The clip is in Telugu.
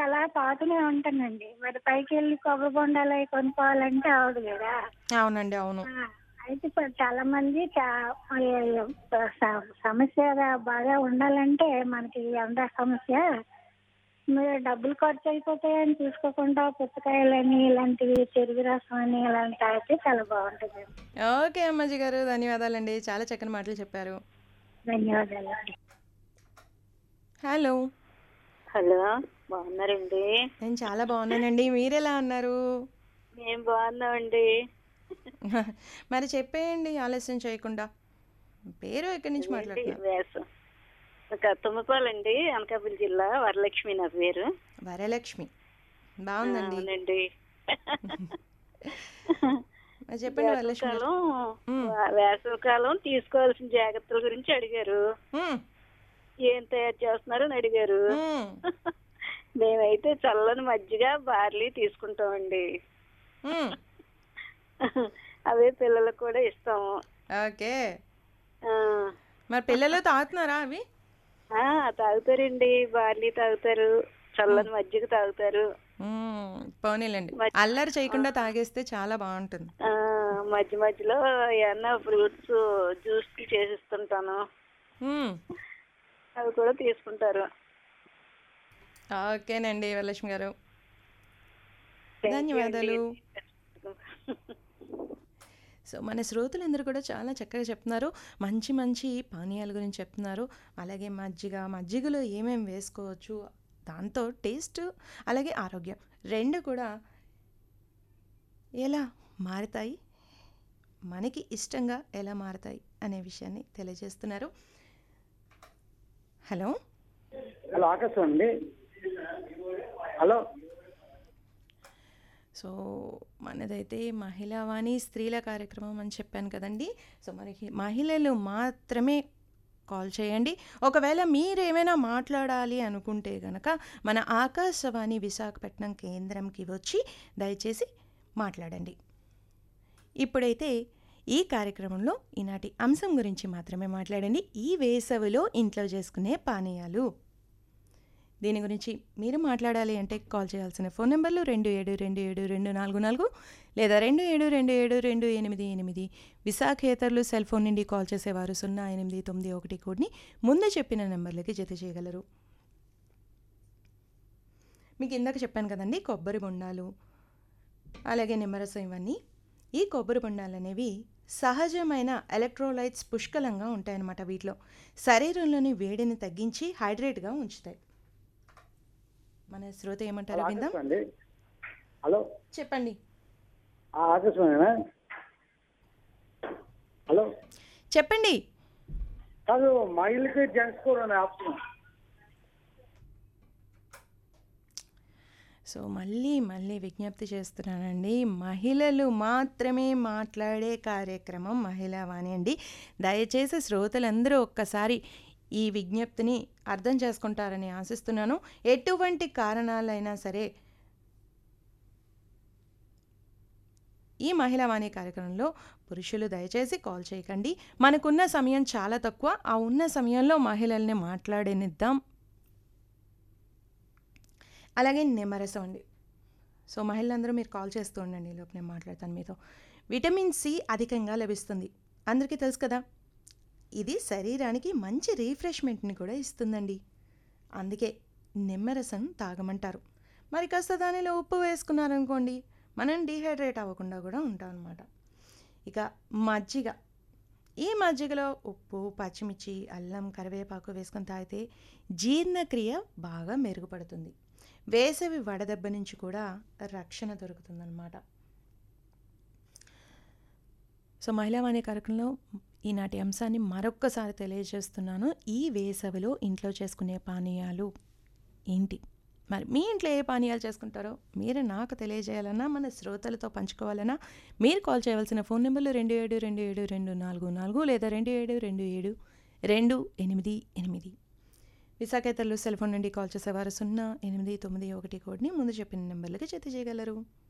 అలా తాగుతూనే ఉంటానండి మరి పైకి వెళ్ళి కొబ్బరి బొండాలు అవి కొనుక్కోవాలంటే అవదు కదా అవునండి అవును ఆ, అయితే ఇప్పుడు చాలా మంది చా- మరి స- సమస్య బాగా ఉండాలంటే మనకి ఎంత సమస్య మీరు డబ్బులు ఖర్చు అయిపోతాయని చూసుకోకుండా పుచ్చకాయలని ఇలాంటివి చెరుకు రసం అని ఇలాంటి తాగితే చాలా బాగుంటుంది ఓకే అమ్మాజీ గారు ధన్యవాదాలండి చాలా చక్కని మాటలు చెప్పారు ధన్యవాదాలు హలో హలో బాగున్నారండి నేను చాలా బాగున్నానండి మీరెలా అన్నారు మేము బాగున్నామండి మరి చెప్పేయండి ఆలస్యం చేయకుండా పేరు ఎక్కడి నుంచి ఏంటి మాట్లాడుతున్నారు వేసం ఒక తుమ్మపాలండి అనకాపల్లి జిల్లా వరలక్ష్మి నా పేరు వరలక్ష్మి బాగుందండి అవునండి మరి చెప్పండి వరలక్ష్మి గారు. వేసవకాలం మ్. వా- వేసవకాలం తీసుకోవాల్సిన జాగ్రత్తల గురించి అడిగారు మ్మ్. ఏం తయారు చేస్తున్నారు అని అడిగారు మ్మ్. మేమైతే చల్లని మజ్జిగ బార్లీ తీసుకుంటామండి మ్మ్. అవే పిల్లలకు కూడా ఇస్తాము ఓకే ఆ, మరి పిల్లలు తాగుతున్నారా అవి ఆ, తాగుతారండి బార్లీ తాగుతారు చల్లని మజ్జిగ తాగుతారు మ్మ్. పోనీలేండి అల్లరి చేయకుండా తాగేస్తే చాలా బాగుంటుంది ఆ, మధ్య మధ్యలో ఏమన్నా ఫ్రూట్స్ జ్యూస్ కి చేసిస్తుంటాను మ్మ్. అవి కూడా తీసుకుంటారు ఓకేనండి వరలక్ష్మి గారు ధన్యవాదాలు సో మన శ్రోతలందరూ కూడా చాలా చక్కగా చెప్తున్నారు మంచి మంచి పానీయాల గురించి చెప్తున్నారు అలాగే మజ్జిగ మజ్జిగలో ఏమేమి వేసుకోవచ్చు దాంతో టేస్ట్ అలాగే ఆరోగ్యం రెండు కూడా ఎలా మారుతాయి మనకి ఇష్టంగా ఎలా మారుతాయి అనే విషయాన్ని తెలియజేస్తున్నారు హలో హలో ఆకాశం అండి హలో సో మనదైతే మహిళా వాణి స్త్రీల కార్యక్రమం అని చెప్పాను కదండి సో మనకి మహిళలు మాత్రమే కాల్ చేయండి ఒకవేళ మీరు ఏమైనా మాట్లాడాలి అనుకుంటే గనక మన ఆకాశవాణి విశాఖపట్నం కేంద్రంకి వచ్చి దయచేసి మాట్లాడండి ఇప్పుడైతే ఈ కార్యక్రమంలో ఈనాటి అంశం గురించి మాత్రమే మాట్లాడండి ఈ వేసవిలో ఇంట్లో చేసుకునే పానీయాలు దీని గురించి మీరు మాట్లాడాలి అంటే కాల్ చేయాల్సిన ఫోన్ నెంబర్లు రెండు ఏడు రెండు ఏడు రెండు నాలుగు నాలుగు లేదా రెండు ఏడు రెండు ఏడు రెండు ఎనిమిది ఎనిమిది విశాఖేతరులు సెల్ ఫోన్ నుండి కాల్ చేసేవారు సున్నా ఎనిమిది తొమ్మిది ఒకటి కోడ్ని ముందు చెప్పిన నెంబర్లకి జత చేయగలరు మీకు ఇందాక చెప్పాను కదండి కొబ్బరి బొండాలు అలాగే నిమ్మరసం ఇవన్నీ ఈ కొబ్బరి బొండాలు అనేవి సహజమైన ఎలక్ట్రోలైట్స్ పుష్కలంగా ఉంటాయన్నమాట వీటిలో శరీరంలోని వేడిని తగ్గించి హైడ్రేట్గా ఉంచుతాయి మన శ్రోత ఏమంటారో హలో విందాం ఆకాశం అండి హలో చెప్పండి ఆ, ఆకాశమేనా హలో చెప్పండి కాదు మహిళకి జెంట్స్ కూడా ఉన్నాయి ఆప్షన్ సో మళ్ళీ మళ్ళీ విజ్ఞప్తి చేస్తున్నానండి మహిళలు మాత్రమే మాట్లాడే కార్యక్రమం మహిళా వాణి అండి దయచేసి శ్రోతలందరూ ఒక్కసారి ఈ విజ్ఞప్తిని అర్థం చేసుకుంటారని ఆశిస్తున్నాను ఎటువంటి కారణాలైనా సరే ఈ మహిళా వాణి కార్యక్రమంలో పురుషులు దయచేసి కాల్ చేయకండి మనకున్న సమయం చాలా తక్కువ ఆ ఉన్న సమయంలో మహిళల్ని మాట్లాడనిద్దాం అలాగే నిమ్మరసం అండి సో మహిళలందరూ మీరు కాల్ చేస్తూ ఉండండి ఈ లోపు నేను మాట్లాడతాను మీతో విటమిన్ సి అధికంగా లభిస్తుంది అందరికీ తెలుసు కదా ఇది శరీరానికి మంచి రీఫ్రెష్మెంట్ని కూడా ఇస్తుందండి అందుకే నిమ్మరసం తాగమంటారు మరి కాస్త దానిలో ఉప్పు వేసుకున్నారనుకోండి మనం డీహైడ్రేట్ అవ్వకుండా కూడా ఉంటాం అనమాట ఇక మజ్జిగ ఈ మజ్జిగలో ఉప్పు పచ్చిమిర్చి అల్లం కరివేపాకు వేసుకొని తాగితే జీర్ణక్రియ బాగా మెరుగుపడుతుంది వేసవి వడదెబ్బ నుంచి కూడా రక్షణ దొరుకుతుందన్నమాట సో మహిళా వాణి కార్యక్రమంలో ఈనాటి అంశాన్ని మరొక్కసారి తెలియజేస్తున్నాను ఈ వేసవిలో ఇంట్లో చేసుకునే పానీయాలు ఏంటి మరి మీ ఇంట్లో ఏ పానీయాలు చేసుకుంటారో మీరు నాకు తెలియజేయాలన్నా మన శ్రోతలతో పంచుకోవాలన్నా మీరు కాల్ చేయవలసిన ఫోన్ నెంబర్లు రెండు ఏడు రెండు ఏడు రెండు నాలుగు నాలుగు లేదా రెండు ఏడు రెండు ఏడు రెండు ఎనిమిది ఎనిమిది విశాఖేతరులు సెల్ ఫోన్ నుండి కాల్ చేసేవారు సున్నా ఎనిమిది తొమ్మిది ఒకటి కోడ్ని ముందు చెప్పిన నెంబర్లకి జత చేయగలరు